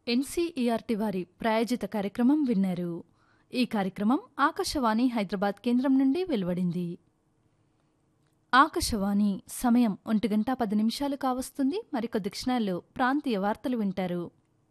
NCERT వారి ప్రాయోజిత కార్యక్రమం విన్నారు ఈ కార్యక్రమం ఆకాశవాణి హైదరాబాద్ కేంద్రం నుండి వెలువడింది ఆకాశవాణి సమయం ఒంటి గంట పది నిమిషాలు కావస్తుంది మరికొద్ది క్షణాల్లో ప్రాంతీయ వార్తలు వింటారు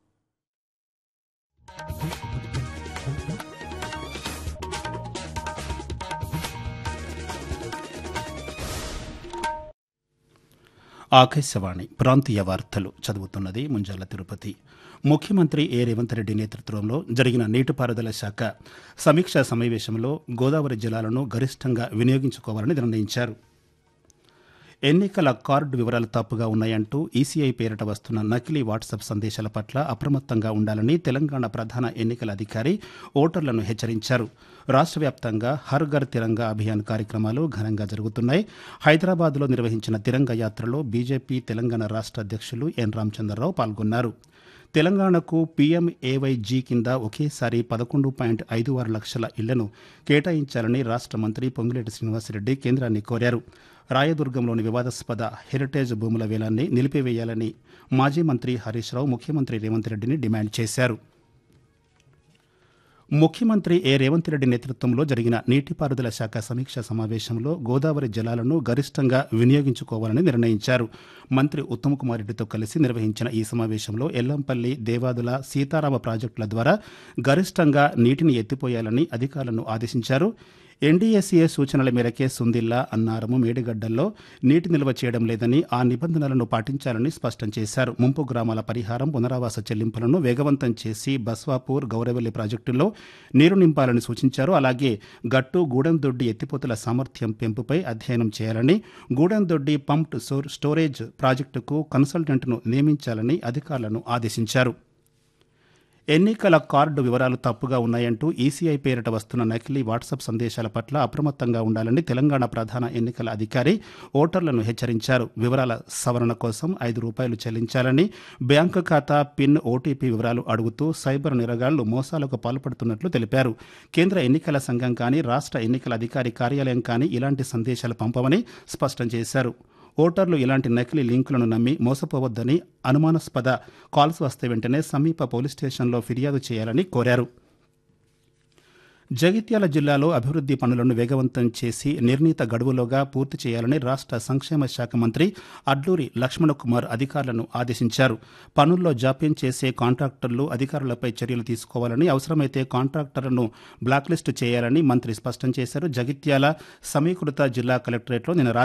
ఆకాశవాణి ప్రాంతీయ వార్తలు చదువుతున్నది ముంజాల తిరుపతి ముఖ్యమంత్రి ఏ రేవంత్ రెడ్డి నేతృత్వంలో జరిగిన నీటిపారుదల శాఖ సమీక్షా సమావేశంలో గోదావరి జలాలను గరిష్టంగా వినియోగించుకోవాలని నిర్ణయించారు ఎన్నికల కార్డు వివరాలు తప్పుగా ఉన్నాయంటూ ఈసీఐ పేరిట వస్తున్న నకిలీ వాట్సాప్ సందేశాల పట్ల అప్రమత్తంగా ఉండాలని తెలంగాణ ప్రధాన ఎన్నికల అధికారి ఓటర్లను హెచ్చరించారు రాష్ట్ర వ్యాప్తంగా హర్ ఘర్ తిరంగా అభియాన్ కార్యక్రమాలు ఘనంగా జరుగుతున్నాయి హైదరాబాద్లో నిర్వహించిన తిరంగ యాత్రలో బీజేపీ తెలంగాణ రాష్ట్ర అధ్యక్షులు ఎన్ రామచంద్రరావు పాల్గొన్నారు తెలంగాణకు పీఎంఏవైజీ కింద ఒకేసారి పదకొండు పాయింట్ ఐదు ఆరు లక్షల ఇళ్లను కేటాయించాలని రాష్ట్ర మంత్రి పొంగులేటి శ్రీనివాసరెడ్డి కేంద్రాన్ని కోరారు రాయదుర్గంలోని వివాదాస్పద హెరిటేజ్ భూముల వేలాన్ని నిలిపివేయాలని మాజీ మంత్రి హరీష్ రావు ముఖ్యమంత్రి రేవంత్ రెడ్డిని డిమాండ్ చేశారు ముఖ్యమంత్రి ఏ రేవంత్ రెడ్డి నేతృత్వంలో జరిగిన నీటిపారుదల శాఖ సమీక్షా సమావేశంలో గోదావరి జలాలను గరిష్టంగా వినియోగించుకోవాలని నిర్ణయించారు మంత్రి ఉత్తమ్ కుమార్ రెడ్డితో కలిసి నిర్వహించిన ఈ సమావేశంలో ఎల్లంపల్లి దేవాదుల సీతారామ ప్రాజెక్టుల ద్వారా గరిష్టంగా నీటిని ఎత్తిపోయాలని అధికారులను ఆదేశించారు ఎన్డీఎస్ఏ సూచనల మేరకే సుందిల్లా అన్నారము మేడిగడ్డల్లో నీటి నిల్వ చేయడం లేదని ఆ నిబంధనలను పాటించాలని స్పష్టం చేశారు ముంపు గ్రామాల పరిహారం పునరావాస చెల్లింపులను వేగవంతం చేసి బస్వాపూర్ గౌరవెల్లి ప్రాజెక్టుల్లో నీరు నింపాలని సూచించారు అలాగే గట్టు గూడెందొడ్డి ఎత్తిపోతల సామర్థ్యం పెంపుపై అధ్యయనం చేయాలని గూడెందొడ్డి పంప్డ్ స్టోరేజ్ ప్రాజెక్టుకు కన్సల్టెంట్ను నియమించాలని అధికారులను ఆదేశించారు ఎన్నికల కార్డు వివరాలు తప్పుగా ఉన్నాయంటూ ఈసీఐ పేరిట వస్తున్న నకిలీ వాట్సాప్ సందేశాల పట్ల అప్రమత్తంగా ఉండాలని తెలంగాణ ప్రధాన ఎన్నికల అధికారి ఓటర్లను హెచ్చరించారు వివరాల సవరణ కోసం ఐదు రూపాయలు చెల్లించాలని బ్యాంకు ఖాతా పిన్ ఓటీపీ వివరాలు అడుగుతూ సైబర్ నిరగాళ్లు మోసాలకు పాల్పడుతున్నట్లు తెలిపారు కేంద్ర ఎన్నికల సంఘం కానీ రాష్ట్ర ఎన్నికల అధికారి కార్యాలయం కానీ ఇలాంటి సందేశాలు పంపమని స్పష్టం చేశారు ఓటర్లు ఇలాంటి నకిలీ లింకులను నమ్మి మోసపోవద్దని అనుమానాస్పద కాల్స్ వస్తే వెంటనే సమీప పోలీస్ స్టేషన్లో ఫిర్యాదు చేయాలని కోరారు జగిత్యాల జిల్లాలో అభివృద్ది పనులను వేగవంతం చేసి నిర్ణీత గడువులోగా పూర్తి చేయాలని రాష్ట్ర సంక్షేమ శాఖ మంత్రి అడ్లూరి లక్ష్మణకుమార్ అధికారులను ఆదేశించారు పనుల్లో జాప్యం చేసే కాంట్రాక్టర్లు అధికారులపై చర్యలు తీసుకోవాలని అవసరమైతే కాంట్రాక్టర్లను బ్లాక్లిస్టు చేయాలని మంత్రి స్పష్టం చేశారు జగిత్యాల సమీకృత జిల్లా కలెక్టరేట్లో నిన్న